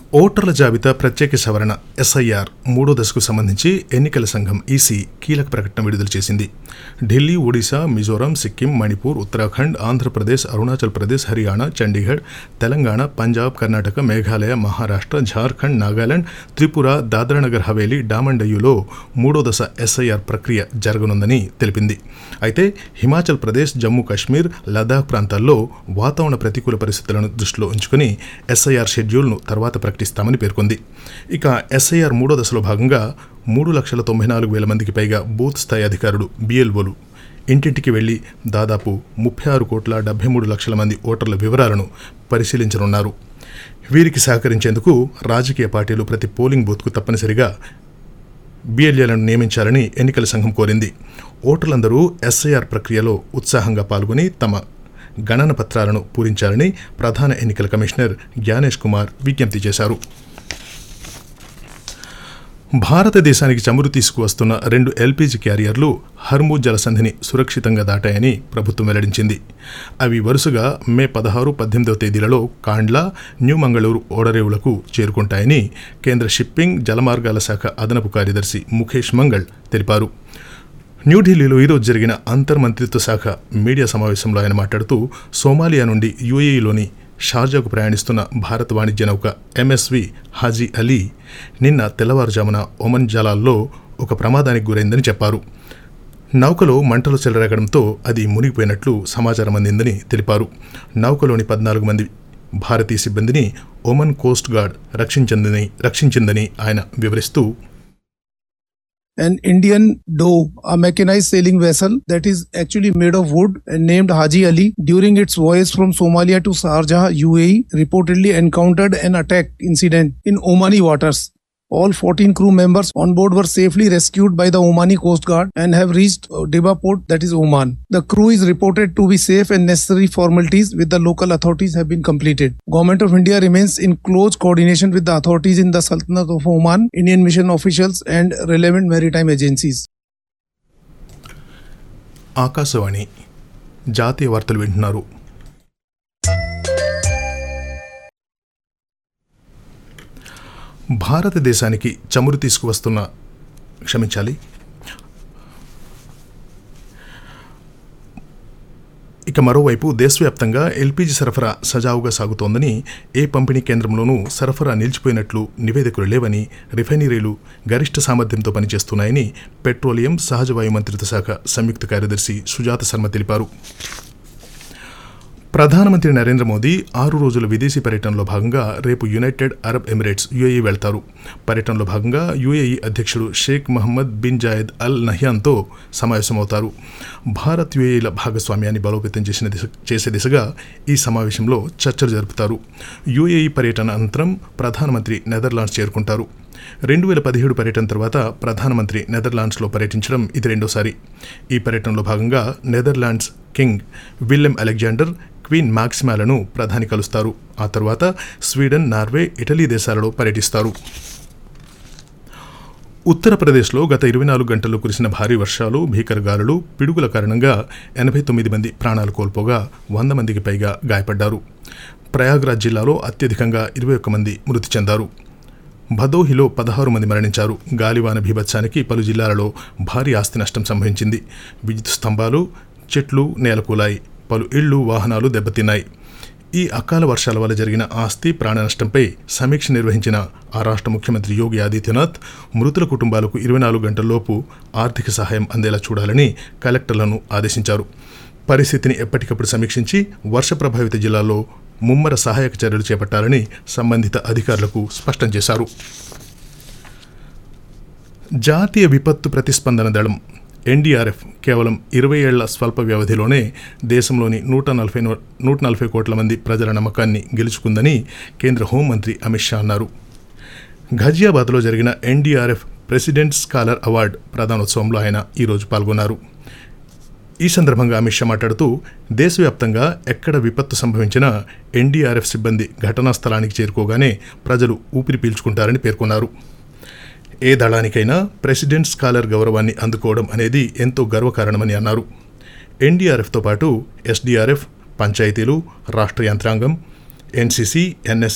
ఓటర్ల జాబితా ప్రత్యేక సవరణ ఎస్ఐఆర్ మూడో దశకు సంబంధించి ఎన్నికల సంఘం ఈసీ కీలక ప్రకటన విడుదల చేసింది ఢిల్లీ ఒడిశా మిజోరాం సిక్కిం మణిపూర్ ఉత్తరాఖండ్ ఆంధ్రప్రదేశ్ అరుణాచల్ ప్రదేశ్ హర్యానా చండీగఢ్ తెలంగాణ పంజాబ్ కర్ణాటక మేఘాలయ మహారాష్ట్ర ఝార్ఖండ్ నాగాలాండ్ త్రిపుర దాద్రానగర్ హవేలీ డామన్ డయ్యూలో మూడో దశ ఎస్ఐఆర్ ప్రక్రియ జరగనుందని తెలిపింది అయితే హిమాచల్ ప్రదేశ్ జమ్మూ కాశ్మీర్ లదాఖ్ ప్రాంతాల్లో వాతావరణ ప్రతికూల పరిస్థితులను దృష్టిలో ఉంచుకుని ఎస్ఐఆర్ షెడ్యూల్ను తర్వాత ప్రకటిస్తామని పేర్కొంది ఇక ఎస్ఐఆర్ మూడో దశలో భాగంగా మూడు లక్షల తొంభై నాలుగు వేల మందికి పైగా బూత్ స్థాయి అధికారులు బిఎల్ఓలు ఇంటింటికి వెళ్లి దాదాపు ముప్పై ఆరు కోట్ల డెబ్బై మూడు లక్షల మంది ఓటర్ల వివరాలను పరిశీలించనున్నారు వీరికి సహకరించేందుకు రాజకీయ పార్టీలు ప్రతి పోలింగ్ బూత్కు తప్పనిసరిగా బిఎల్ఏలను నియమించాలని ఎన్నికల సంఘం కోరింది ఓటర్లందరూ ఎస్ఐఆర్ ప్రక్రియలో ఉత్సాహంగా పాల్గొని తమ గణన పత్రాలను పూరించాలని ప్రధాన ఎన్నికల కమిషనర్ జ్ఞానేష్ కుమార్ విజ్ఞప్తి చేశారు భారతదేశానికి చమురు తీసుకువస్తున్న రెండు ఎల్పీజీ క్యారియర్లు హర్మూజ్ జలసంధిని సురక్షితంగా దాటాయని ప్రభుత్వం వెల్లడించింది అవి వరుసగా మే పదహారు పద్దెనిమిదవ తేదీలలో కాండ్లా న్యూ మంగళూరు ఓడరేవులకు చేరుకుంటాయని కేంద్ర షిప్పింగ్ జలమార్గాల శాఖ అదనపు కార్యదర్శి ముఖేష్ మంగళ్ తెలిపారు న్యూఢిల్లీలో ఈరోజు జరిగిన అంతర్మంత్రిత్వ శాఖ మీడియా సమావేశంలో ఆయన మాట్లాడుతూ సోమాలియా నుండి యూఏఈలోని షార్జాకు ప్రయాణిస్తున్న భారత వాణిజ్య నౌక ఎంఎస్వి హాజీ అలీ నిన్న తెల్లవారుజామున ఒమన్ జలాల్లో ఒక ప్రమాదానికి గురైందని చెప్పారు నౌకలో మంటలు చెలరేగడంతో అది మునిగిపోయినట్లు సమాచారం అందిందని తెలిపారు నౌకలోని పద్నాలుగు మంది భారతీయ సిబ్బందిని ఒమన్ కోస్ట్ గార్డ్ రక్షించిందని రక్షించిందని ఆయన వివరిస్తూ an Indian Dove, a mechanized sailing vessel that is actually made of wood and named Haji Ali, during its voyage from Somalia to Sharjah, UAE, reportedly encountered an attack incident in Omani waters. All 14 crew members on board were safely rescued by the Omani Coast Guard and have reached uh, Dibba port, that is Oman. The crew is reported to be safe and necessary formalities with the local authorities have been completed. Government of India remains in close coordination with the authorities in the Sultanate of Oman, Indian mission officials and relevant maritime agencies. Akashvani జాతీయ వార్తలు వింటున్నారు భారతదేశానికి చమురు తీసుకువస్తున్న క్షమించాలి ఇక మరోవైపు దేశవ్యాప్తంగా LPG సరఫరా సజావుగా సాగుతోందని ఏ పంపిణీ కేంద్రంలోనూ సరఫరా నిలిచిపోయినట్లు నివేదికలు లేవని రిఫైనరీలు గరిష్ట సామర్థ్యంతో పనిచేస్తున్నాయని పెట్రోలియం సహజవాయు మంత్రిత్వ శాఖ సంయుక్త కార్యదర్శి సుజాత శర్మ తెలిపారు ప్రధానమంత్రి నరేంద్ర మోదీ ఆరు రోజుల విదేశీ పర్యటనలో భాగంగా రేపు యునైటెడ్ అరబ్ ఎమిరేట్స్ యుఏఈ వెళ్తారు పర్యటనలో భాగంగా యుఏఈ అధ్యక్షుడు Sheikh Mohamed bin Zayed Al నహ్యాన్తో సమావేశమవుతారు భారత్ యుఏఈల భాగస్వామ్యాన్ని బలోపేతం చేసిన దిశ చేసే దిశగా ఈ సమావేశంలో చర్చలు జరుపుతారు యుఏఈ పర్యటన అనంతరం ప్రధానమంత్రి నెదర్లాండ్స్ చేరుకుంటారు రెండు వేల పదిహేడు పర్యటన తర్వాత ప్రధానమంత్రి నెదర్లాండ్స్లో పర్యటించడం ఇది రెండోసారి ఈ పర్యటనలో భాగంగా Netherlands king William Alexander queen మాక్సిమాలను ప్రధాని కలుస్తారు ఆ తర్వాత స్వీడన్ నార్వే ఇటలీ దేశాలలో పర్యటిస్తారు ఉత్తరప్రదేశ్లో గత ఇరవై నాలుగు గంటల్లో కురిసిన భారీ వర్షాలు భీకర గాలులు పిడుగుల కారణంగా ఎనభై తొమ్మిది మంది ప్రాణాలు కోల్పోగా వంద మందికి పైగా గాయపడ్డారు ప్రయాగ్రాజ్ జిల్లాలో అత్యధికంగా ఇరవై ఒక్క మంది మృతి చెందారు భదోహిలో పదహారు మంది మరణించారు గాలివాన బీభత్సానికి పలు జిల్లాలలో భారీ ఆస్తి నష్టం సంభవించింది విద్యుత్ స్తంభాలు చెట్లు నేలకూలాయి పలు ఇళ్లు వాహనాలు దెబ్బతిన్నాయి ఈ అకాల వర్షాల వల్ల జరిగిన ఆస్తి ప్రాణ నష్టంపై సమీక్ష నిర్వహించిన ఆ రాష్ట్ర ముఖ్యమంత్రి యోగి ఆదిత్యనాథ్ మృతుల కుటుంబాలకు ఇరవై నాలుగు గంటల్లోపు ఆర్థిక సహాయం అందేలా చూడాలని కలెక్టర్లను ఆదేశించారు పరిస్థితిని ఎప్పటికప్పుడు సమీక్షించి వర్ష ప్రభావిత జిల్లాల్లో ముమ్మర సహాయక చర్యలు చేపట్టాలని సంబంధిత అధికారులకు స్పష్టం చేశారు జాతీయ విపత్తు ప్రతిస్పందన దళం ఎన్డీఆర్ఎఫ్ కేవలం ఇరవై ఏళ్ల స్వల్ప వ్యవధిలోనే దేశంలోని నూట నలభై నూట నలభై కోట్ల మంది ప్రజల నమ్మకాన్ని గెలుచుకుందని కేంద్ర హోంమంత్రి అమిత్ షా అన్నారు ఘజియాబాద్లో జరిగిన ఎన్డీఆర్ఎఫ్ ప్రెసిడెంట్ స్కాలర్ అవార్డు ప్రధానోత్సవంలో ఆయన ఈరోజు పాల్గొన్నారు ఈ సందర్భంగా అమిత్ షా మాట్లాడుతూ దేశవ్యాప్తంగా ఎక్కడ విపత్తు సంభవించినా ఎన్డీఆర్ఎఫ్ సిబ్బంది ఘటనా స్థలానికి చేరుకోగానే ప్రజలు ఊపిరి పీల్చుకుంటారని పేర్కొన్నారు ఏ దళానికైనా ప్రెసిడెంట్ స్కాలర్ గౌరవాన్ని అందుకోవడం అనేది ఎంతో గర్వకారణమని అన్నారు ఎన్డీఆర్ఎఫ్తో పాటు ఎస్డీఆర్ఎఫ్ పంచాయతీలు రాష్ట్ర యంత్రాంగం ఎన్సీసీ ఎన్ఎస్